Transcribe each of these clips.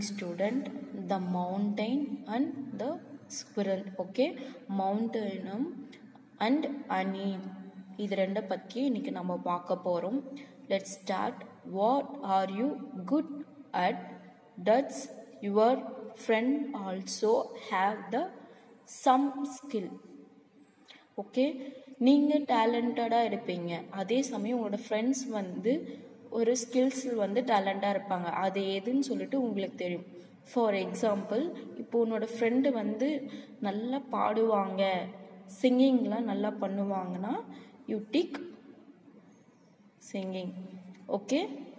student the mountain and the squirrel okay மவுண்டனும் and அனி இது ரெண்டை பற்றி இன்னைக்கு நம்ம பார்க்க போகிறோம் let start what are you good at that's your friend also have the some skill okay நீங்கள் டேலண்டடாக இருப்பீங்க அதே சமயம் உங்களோட ஃப்ரெண்ட்ஸ் வந்து ஒரு ஸ்கில்ஸ் வந்து டேலண்டாக இருப்பாங்க அது எதுன்னு சொல்லிட்டு உங்களுக்கு தெரியும் ஃபார் எக்ஸாம்பிள் இப்போ உன்னோட ஃப்ரெண்டு வந்து நல்லா பாடுவாங்க சிங்கிங்லாம் நல்லா பண்ணுவாங்கன்னா you tick singing okay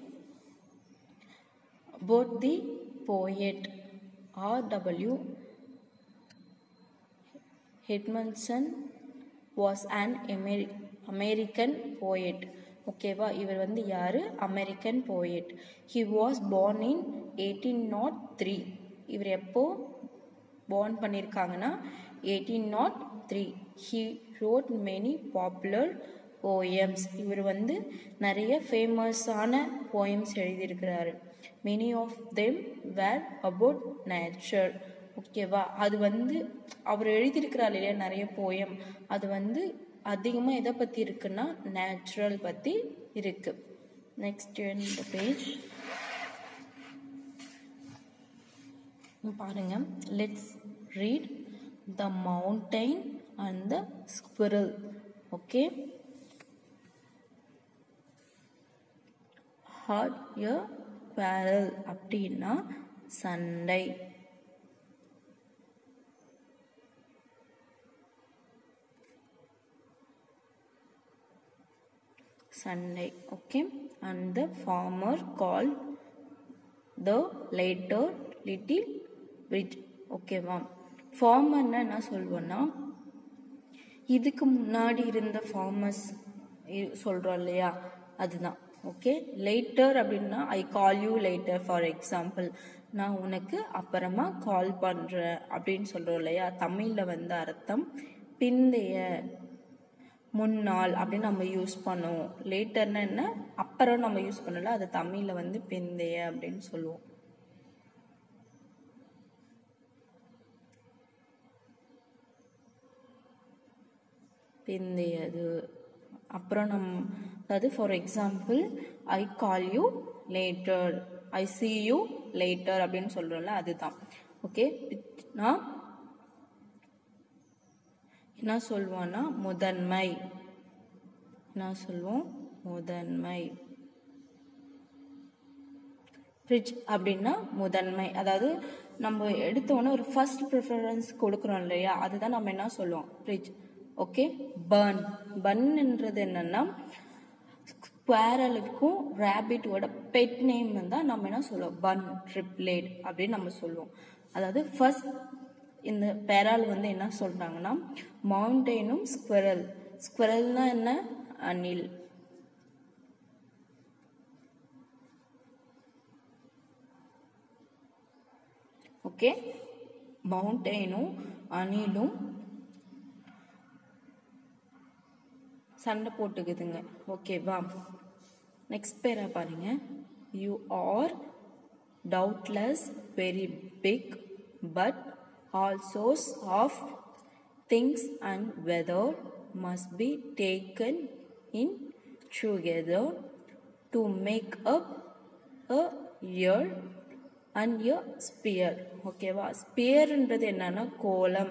about the poet R.W. Edmondson was an Ameri American poet. ஓகேவா இவர் வந்து யாரு American poet he was born in eighteen naught three இவர் எப்போ born பண்ணியிருக்காங்கன்னா eighteen naught three he wrote many popular poems இவர் வந்து நிறைய ஃபேமஸான போயம்ஸ் எழுதியிருக்கிறாரு many of them were about nature ஓகேவா அது வந்து அவர் எழுதியிருக்கிறார் இல்லையா நிறைய போயம் அது வந்து அதிகமாக எதை பற்றி இருக்குன்னா நேச்சுரல் பற்றி இருக்கு நெக்ஸ்ட் இந்த பேஜ் பாருங்க let's read the mountain and the squirrel okay had a quarrel அப்படின்னா சண்டை சண்டை okay and the former call the latter little which ஓகேவா ஃபார்மர்னா என்ன சொல்வோன்னா இதுக்கு முன்னாடி இருந்த ஃபார்மர்ஸ் சொல்கிறோம் இல்லையா அதுதான் ஓகே லேட்டர் அப்படின்னா I call you later for example நான் உனக்கு அப்புறமா கால் பண்ணுறேன் அப்படின்னு சொல்கிறோம் இல்லையா தமிழில் வந்து அர்த்தம் பிந்தைய முன்னாள் அப்படின்னு நம்ம யூஸ் பண்ணுவோம் லேட்டர்னா என்ன அப்புறம் நம்ம யூஸ் பண்ணல அது தமிழில் வந்து பிந்தைய அப்படின்னு சொல்லுவோம் பிந்தையது அப்புறம் நம் அதாவது for example I call you later I see you later அப்படின்னு சொல்கிறோம்ல அதுதான் ஓகே நான் என்ன சொல்வோன்னா முதன்மை என்ன சொல்லுவோம் முதன்மை ஃப்ரிட்ஜ் அப்படின்னா முதன்மை அதாவது நம்ம எடுத்தோன்னே ஒரு ஃபர்ஸ்ட் ப்ரிஃபரன்ஸ் கொடுக்குறோம் இல்லையா அதுதான் நம்ம என்ன சொல்லுவோம் ஃப்ரிட்ஜ் ஓகே பர்ன் பன்ன்றது என்னன்னா ஸ்குவாரலுக்கும் ரேபிட்டோட பெட் நேம் தான் நம்ம என்ன சொல்லுவோம் பன் ட்ரிப்ளேட் அப்படின்னு நம்ம சொல்லுவோம் அதாவது ஃபர்ஸ்ட் இந்த பேரால் வந்து என்ன சொல்றாங்கன்னா மவுண்டெயினும் ஸ்குவரல் ஸ்குவரல்னா என்ன அணில் ஓகே மவுண்டெயினும் அணிலும் சண்டை போட்டுக்குதுங்க ஓகேவா நெக்ஸ்ட் பேரா பாருங்க you are doubtless very big but all sorts of things and weather must be taken in together to make up a year and a spear ஓகேவா ஸ்பியர்ன்றது என்னன்னா கோலம்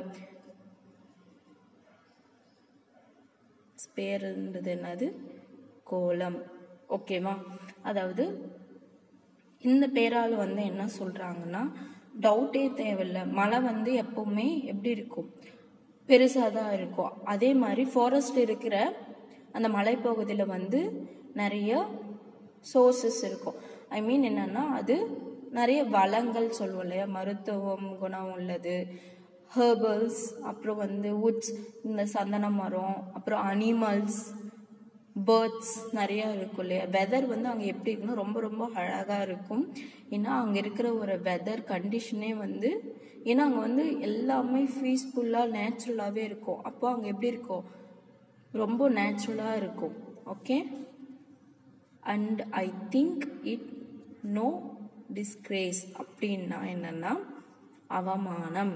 ஸ்பேர்ன்றது என்னது கோலம் ஓகேவா அதாவது இந்த பேரால் வந்து என்ன சொல்றாங்கன்னா டவுட்டே தேவையில்ல மழை வந்து எப்பவுமே எப்படி இருக்கும் பெருசாக தான் இருக்கும் அதே மாதிரி ஃபாரஸ்ட் இருக்கிற அந்த மலைப்பகுதியில் வந்து நிறைய சோர்சஸ் இருக்கும் ஐ மீன் என்னன்னா அது நிறைய வளங்கள் சொல்லுவோம் இல்லையா மருத்துவம் குணம் உள்ளது ஹேர்பல்ஸ் அப்புறம் வந்து வுட்ஸ் இந்த சந்தன மரம் அப்புறம் அனிமல்ஸ் பேர்ட்ஸ் நிறைய இருக்கும் இல்லையா வெதர் வந்து அங்கே எப்படி இருக்குன்னா ரொம்ப ரொம்ப அழகாக இருக்கும் ஏன்னா அங்கே இருக்கிற ஒரு வெதர் கண்டிஷனே வந்து ஏன்னா அங்கே வந்து எல்லாமே பீஸ்ஃபுல்லாக நேச்சுரலாகவே இருக்கும் அப்போ அங்கே எப்படி இருக்கும் ரொம்ப நேச்சுரலாக இருக்கும் okay and I think it no disgrace அப்படின்னா என்னன்னா அவமானம்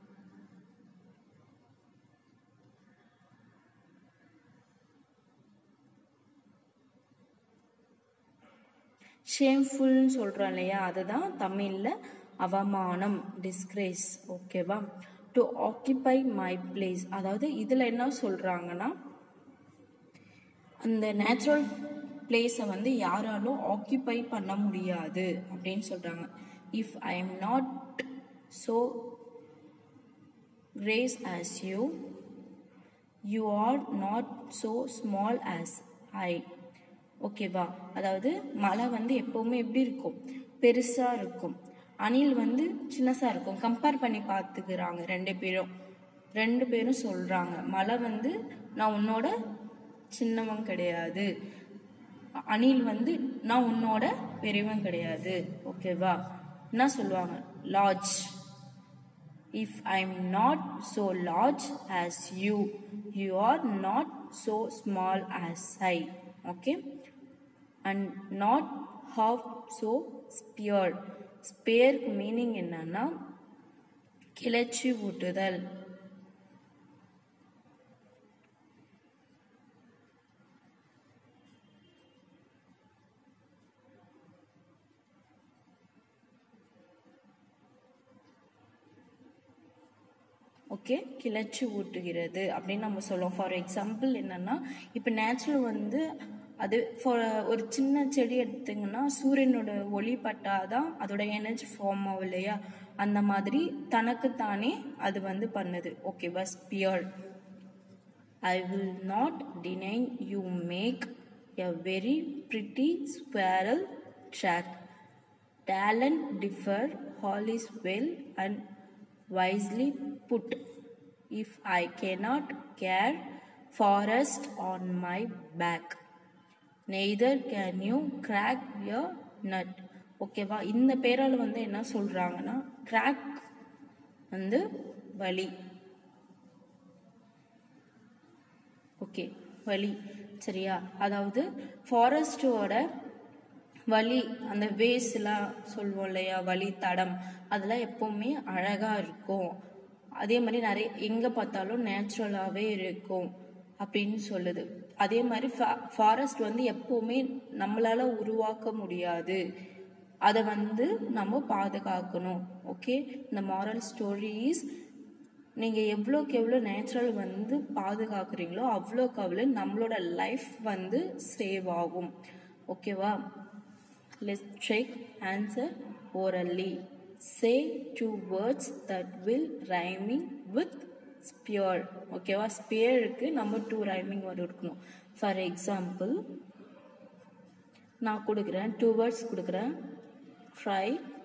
ஷேம்ஃபுல்னு சொல்கிறோம் இல்லையா அதுதான் தமிழில் அவமானம் டிஸ்கிரேஸ் ஓகேவா டு ஆக்கிபை மை பிளேஸ் அதாவது இதில் என்ன சொல்கிறாங்கன்னா அந்த நேச்சுரல் பிளேஸை வந்து யாராலும் ஆக்கிபை பண்ண முடியாது அப்படின்னு சொல்கிறாங்க if I am not so grace as you you are not so small as I ஓகேவா அதாவது மலை வந்து எப்போவுமே எப்படி இருக்கும் பெருசாக இருக்கும் அணில் வந்து சின்னசாக இருக்கும் கம்பேர் பண்ணி பார்த்துக்கிறாங்க ரெண்டு பேரும் ரெண்டு பேரும் சொல்கிறாங்க மலை வந்து நான் உன்னோட சின்னவன் கிடையாது அணில் வந்து நான் உன்னோட பெரியவன் கிடையாது ஓகேவா என்ன சொல்லுவாங்க large if I am not so large as you you are not so small as I okay and not half so spear ஸ்பேருக்கு மீனிங் என்னன்னா கிளர்ச்சி ஊட்டுதல் ஓகே கிளர்ச்சி ஊட்டுகிறது அப்படின்னு நம்ம சொல்லுவோம் ஃபார் எக்ஸாம்பிள் என்னன்னா இப்போ நேச்சுரல் வந்து அது ஃபார் ஒரு சின்ன செடி எடுத்திங்கன்னா சூரியனோட ஒளி பட்டாதான் அதோட எனர்ஜி ஃபார்ம் ஆகும் இல்லையா அந்த மாதிரி தனக்குத்தானே அது வந்து பண்ணுது ஓகேவா spear I will not deny you make a very pretty squirrel track talent differ all is well and wisely put. If I cannot care forest on my back, neither can you crack your nut. ஓகேவா இந்த பேரால் வந்து என்ன சொல்றாங்கன்னா crack வந்து வலி okay வலி சரியா அதாவது ஃபாரஸ்டோட வழி அந்த வேஸ்லாம் சொல்லுவோம் இல்லையா வழி தடம் அதெல்லாம் எப்பவுமே அழகா இருக்கும் அதே மாதிரி நிறைய எங்க பார்த்தாலும் நேச்சுரலாகவே இருக்கும் அப்படின்னு சொல்லுது அதே மாதிரி ஃபாரஸ்ட் வந்து எப்பவுமே நம்மளால உருவாக்க முடியாது அதை வந்து நம்ம பாதுகாக்கணும் ஓகே இந்த மாரல் ஸ்டோரிஸ் நீங்கள் எவ்வளோக்கு எவ்வளோ நேச்சுரல் வந்து பாதுகாக்கிறீங்களோ அவ்வளோக்கு அவ்வளோ நம்மளோட லைஃப் வந்து சேவ் ஆகும் ஓகேவா Let's check answer orally. Say two words that will rhyming with spear. ஓகேவா ஸ்பியருக்கு நம்ம டூ ரைமிங் வேர்டு இருக்கணும் ஃபார் எக்ஸாம்பிள் நான் கொடுக்குறேன் டூ வேர்ட்ஸ் கொடுக்குறேன் dry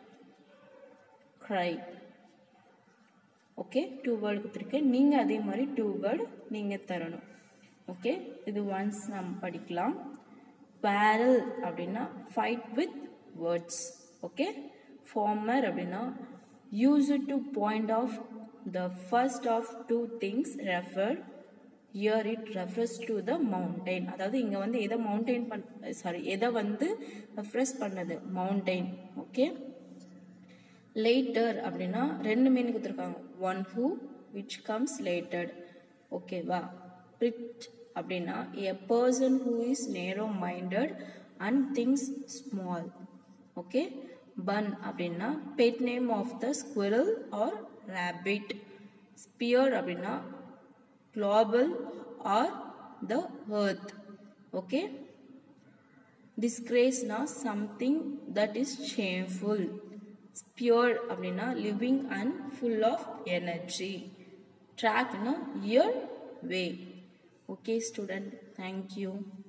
cry okay two word கொடுத்துருக்கேன் நீங்கள் அதே மாதிரி டூ வேர்டு நீங்கள் தரணும் ஓகே இது ஒன்ஸ் நம்ம படிக்கலாம் பேரல் அப்படின்னா fight with words okay former அப்படின்னா use to point of the first of two things refer here it refers to the mountain அதாவது இங்கே வந்து எதை மவுண்டைன் பண் சாரி எதை வந்து ரெஃபரஸ் பண்ணது மவுண்டைன் ஓகே லேட்டர் அப்படின்னா ரெண்டு மீன் கொடுத்துருக்காங்க one who which comes latter ஓகேவா ரிச் அப்படின்னா a person who is narrow minded and things small okay bun அப்படின்னா pet name of the squirrel or rabbit spear அப்படின்னா global or the earth okay டிஸ்கிரேஸ்னா something that is shameful spear அப்படின்னா living and full of energy ட்ராக்னா இயர் வே Okay, student. Thank you.